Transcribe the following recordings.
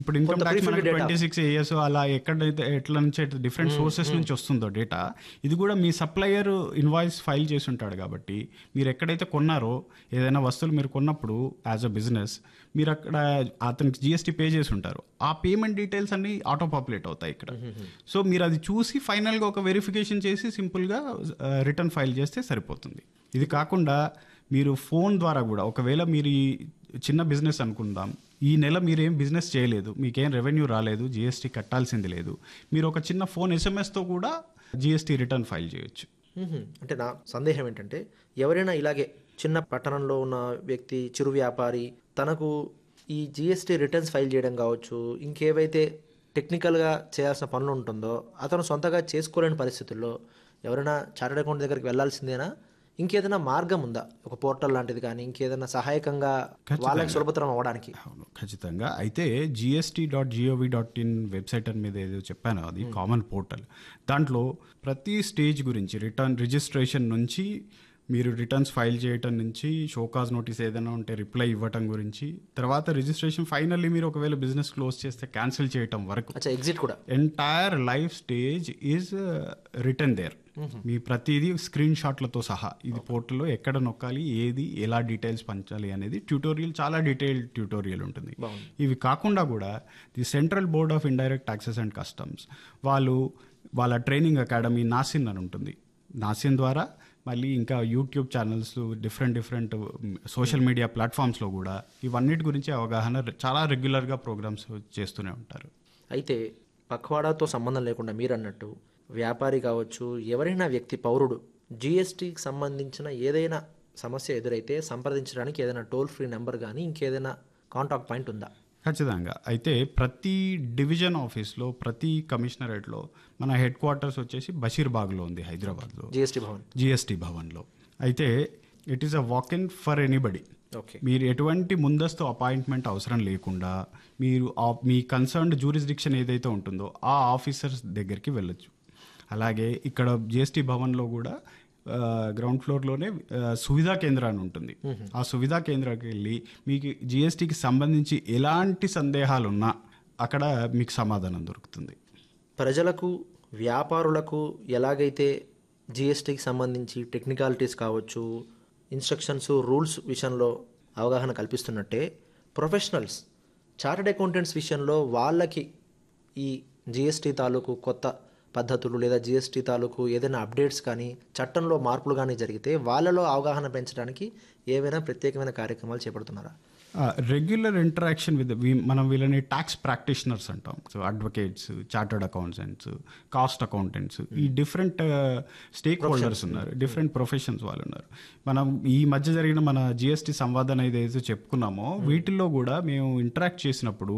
ఇప్పుడు ఇన్కమ్ కొంత tax pre-filled మనకి data. ట్వంటీ సిక్స్ ఏఎస్ అలా ఎక్కడైతే ఎట్లా నుంచి డిఫరెంట్ సోర్సెస్ నుంచి వస్తుందో డేటా ఇది కూడా మీ సప్లయర్ ఇన్వాయిస్ ఫైల్ చేసి ఉంటాడు కాబట్టి మీరు ఎక్కడైతే కొన్నారో ఏదైనా వస్తువులు మీరు కొన్నప్పుడు యాజ్ అ బిజినెస్ మీరు అక్కడ అతనికి జిఎస్టీ పే చేసి ఉంటారు ఆ పేమెంట్ డీటెయిల్స్ అన్ని ఆటో పాపులేట్ అవుతాయి ఇక్కడ సో మీరు అది చూసి ఫైనల్గా ఒక వెరిఫికేషన్ చేసి సింపుల్గా రిటర్న్ ఫైల్ చేస్తే సరిపోతుంది ఇది కాకుండా మీరు ఫోన్ ద్వారా కూడా ఒకవేళ మీరు ఈ చిన్న బిజినెస్ అనుకుందాం ఈ నెల మీరేం బిజినెస్ చేయలేదు మీకేం రెవెన్యూ రాలేదు జిఎస్టీ కట్టాల్సింది లేదు మీరు ఒక చిన్న ఫోన్ ఎస్ఎంఎస్తో కూడా జిఎస్టీ రిటర్న్ ఫైల్ చేయొచ్చు మ్మ్. అంటే నా సందేహం ఏంటంటే ఎవరైనా ఇలాగే చిన్న పట్టణంలో ఉన్న వ్యక్తి చిరు వ్యాపారి తనకు ఈ జిఎస్టీ రిటర్న్స్ ఫైల్ చేయడం కావచ్చు ఇంకేవైతే టెక్నికల్గా చేయాల్సిన పనులు ఉంటుందో అతను సొంతగా చేసుకోలేని పరిస్థితుల్లో ఎవరైనా చార్టెడ్ అకౌంట్ దగ్గరికి వెళ్ళాల్సిందేనా ఇంకేదైనా మార్గం ఉందా ఒక పోర్టల్ లాంటిది కానీ ఇంకేదైనా సహాయకంగా వాళ్ళకి సులభతరం అవ్వడానికి అవును ఖచ్చితంగా అయితే GST dot GOV dot in website అని మీద ఏదో చెప్పాను అది కామన్ పోర్టల్ దాంట్లో ప్రతి స్టేజ్ గురించి రిటర్న్ రిజిస్ట్రేషన్ నుంచి మీరు రిటర్న్స్ ఫైల్ చేయటం నుంచి షోకాజ్ నోటీస్ ఏదైనా ఉంటే రిప్లై ఇవ్వటం గురించి తర్వాత రిజిస్ట్రేషన్ ఫైనల్లీ మీరు ఒకవేళ బిజినెస్ క్లోజ్ చేస్తే క్యాన్సిల్ చేయటం వరకు అచ్చా ఎగ్జిట్ కూడా entire life stage is return there మీ ప్రతిదీ స్క్రీన్ షాట్లతో సహా ఇది పోర్టల్లో ఎక్కడ నొక్కాలి ఏది ఎలా డీటెయిల్స్ పంచాలి అనేది ట్యూటోరియల్ చాలా డీటెయిల్ ట్యూటోరియల్ ఉంటుంది ఇవి కాకుండా కూడా the central board of indirect taxes and customs వాళ్ళు వాళ్ళ ట్రైనింగ్ అకాడమీ నాసిన్ అని ఉంటుంది నాసిన్ ద్వారా మళ్ళీ ఇంకా YouTube channels different different social media ప్లాట్ఫామ్స్లో కూడా ఇవన్నిటి గురించి అవగాహన చాలా రెగ్యులర్గా ప్రోగ్రామ్స్ చేస్తూనే ఉంటారు అయితే పక్వాడాతో సంబంధం లేకుండా మీరు అన్నట్టు వ్యాపారి కావచ్చు ఎవరైనా వ్యక్తి పౌరుడు జిఎస్టీకి సంబంధించిన ఏదైనా సమస్య ఎదురైతే సంప్రదించడానికి ఏదైనా టోల్ ఫ్రీ నెంబర్ కానీ ఇంకేదైనా కాంటాక్ట్ పాయింట్ ఉందా ఖచ్చితంగా అయితే ప్రతి డివిజన్ ఆఫీస్లో ప్రతి కమిషనరేట్లో మన హెడ్ క్వార్టర్స్ వచ్చేసి బషీర్బాగ్లో ఉంది హైదరాబాద్లో జిఎస్టీ భవన్ జిఎస్టీ భవన్లో అయితే it is a walk in for anybody okay మీరు ఎటువంటి ముందస్తు అపాయింట్మెంట్ అవసరం లేకుండా మీరు ఆ- మీ కన్సర్న్డ్ జూరిస్డిక్షన్ ఏదైతే ఉంటుందో ఆ ఆఫీసర్స్ దగ్గరికి వెళ్ళొచ్చు అలాగే ఇక్కడ జిఎస్టీ భవన్లో కూడా ఆ, గ్రౌండ్ ఫ్లోర్లోనే ఆ, సువిధా కేంద్ర అని ఉంటుంది ఆ సువిధా కేంద్రానికి వెళ్ళి మీకు జిఎస్టీకి సంబంధించి ఎలాంటి సందేహాలు ఉన్నా అక్కడ మీకు సమాధానం దొరుకుతుంది ప్రజలకు వ్యాపారులకు ఎలాగైతే జిఎస్టీకి సంబంధించి టెక్నికాలిటీస్ కావచ్చు ఇన్స్ట్రక్షన్స్ రూల్స్ విషయంలో అవగాహన కల్పిస్తున్నట్టే ప్రొఫెషనల్స్ చార్టెడ్ అకౌంటెంట్స్ విషయంలో వాళ్ళకి ఈ జిఎస్టీ తాలూకు కొత్త పద్ధతులు లేదా జిఎస్టీ తాలూకు ఏదైనా అప్డేట్స్ కానీ చట్టంలో మార్పులు కానీ జరిగితే వాళ్ళలో అవగాహన పెంచడానికి ఏవైనా ప్రత్యేకమైన కార్యక్రమాలు చేపడుతున్నారా రెగ్యులర్ ఇంటరాక్షన్ విత్ మనం వీళ్ళని ట్యాక్స్ ప్రాక్టీషనర్స్ అంటాం so advocates chartered accountants cost accountants ఈ డిఫరెంట్ స్టేక్ హోల్డర్స్ ఉన్నారు డిఫరెంట్ ప్రొఫెషన్స్ వాళ్ళు ఉన్నారు మనం ఈ మధ్య జరిగిన మన జిఎస్టీ సంవాదన ఏదైతే చెప్పుకున్నామో వీటిల్లో కూడా మేము ఇంటరాక్ట్ చేసినప్పుడు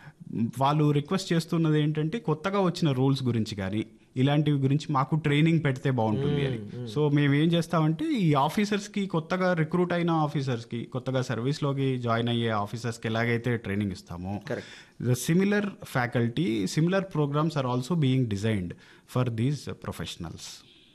వాళ్ళు రిక్వెస్ట్ చేస్తున్నది ఏంటంటే కొత్తగా వచ్చిన రూల్స్ గురించి కానీ ఇలాంటివి గురించి మాకు ట్రైనింగ్ పెడితే బాగుంటుంది అని సో మేము ఏం చేస్తామంటే ఈ ఆఫీసర్స్కి కొత్తగా రిక్రూట్ అయిన ఆఫీసర్స్కి కొత్తగా సర్వీస్లోకి జాయిన్ అయ్యే ఆఫీసర్స్కి ఎలాగైతే ట్రైనింగ్ ఇస్తామో Correct. The similar faculty similar programmes are also being designed for these professionals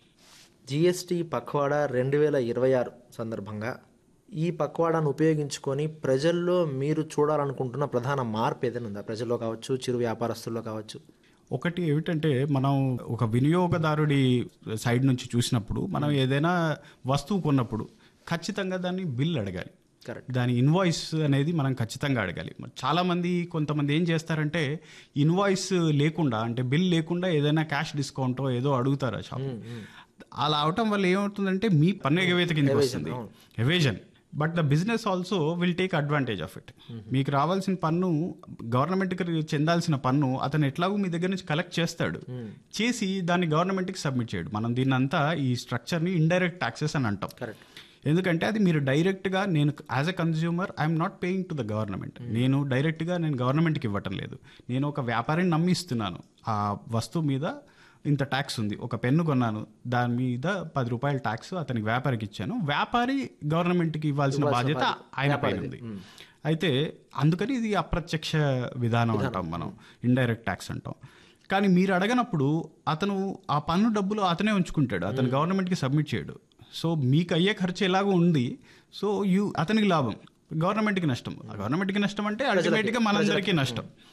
GST Pakhwada రెండు వేల ఇరవై ఆరు సందర్భంగా ఈ పక్వాడాను ఉపయోగించుకొని ప్రజల్లో మీరు చూడాలనుకుంటున్న ప్రధాన మార్పు ఏదైనా ఉందా ప్రజల్లో కావచ్చు చిరు వ్యాపారస్తుల్లో కావచ్చు ఒకటి ఏమిటంటే మనం ఒక వినియోగదారుడి సైడ్ నుంచి చూసినప్పుడు మనం ఏదైనా వస్తువు కొన్నప్పుడు ఖచ్చితంగా దాన్ని బిల్ అడగాలి కరెక్ట్ దాని ఇన్వాయిస్ అనేది మనం ఖచ్చితంగా అడగాలి మరి చాలా మంది కొంతమంది ఏం చేస్తారంటే ఇన్వాయిస్ లేకుండా అంటే బిల్ లేకుండా ఏదైనా క్యాష్ డిస్కౌంటో ఏదో అడుగుతారు ఆ షాప్ అలా అవటం వల్ల ఏమవుతుందంటే మీ పన్ను ఎగవేత కిందకి వస్తుంది evasion but the business also will take advantage of it మీకు రావాల్సిన పన్ను గవర్నమెంట్కి చెందాల్సిన పన్ను అతను ఎట్లాగో మీ దగ్గర నుంచి కలెక్ట్ చేస్తాడు చేసి దాన్ని గవర్నమెంట్కి సబ్మిట్ చేయడు మనం దీన్ని అంతా ఈ స్ట్రక్చర్ని ఇండైరెక్ట్ ట్యాక్సెస్ అని అంటాం కరెక్ట్ ఎందుకంటే అది మీరు డైరెక్ట్గా నేను as a consumer I'm not paying to the government నేను డైరెక్ట్గా నేను గవర్నమెంట్కి ఇవ్వటం లేదు నేను ఒక వ్యాపారిని నమ్మిస్తున్నాను ఆ వస్తువు మీద ఇంత ట్యాక్స్ ఉంది ఒక పెన్ను కొన్నాను దాని మీద పది రూపాయల ట్యాక్స్ అతనికి వ్యాపారికి ఇచ్చాను వ్యాపారి గవర్నమెంట్కి ఇవ్వాల్సిన బాధ్యత ఆయన పైన ఉంది అయితే అందుకని ఇది అప్రత్యక్ష విధానం అంటాం మనం ఇండైరెక్ట్ ట్యాక్స్ అంటాం కానీ మీరు అడగనప్పుడు అతను ఆ పన్ను డబ్బులు అతనే ఉంచుకుంటాడు అతను గవర్నమెంట్కి సబ్మిట్ చేయడు సో మీకు అయ్యే ఖర్చు ఎలాగో ఉంది సో యూ అతనికి లాభం గవర్నమెంట్కి నష్టం గవర్నమెంట్కి నష్టం అంటే అల్టిమేట్గా మనందరికీ నష్టం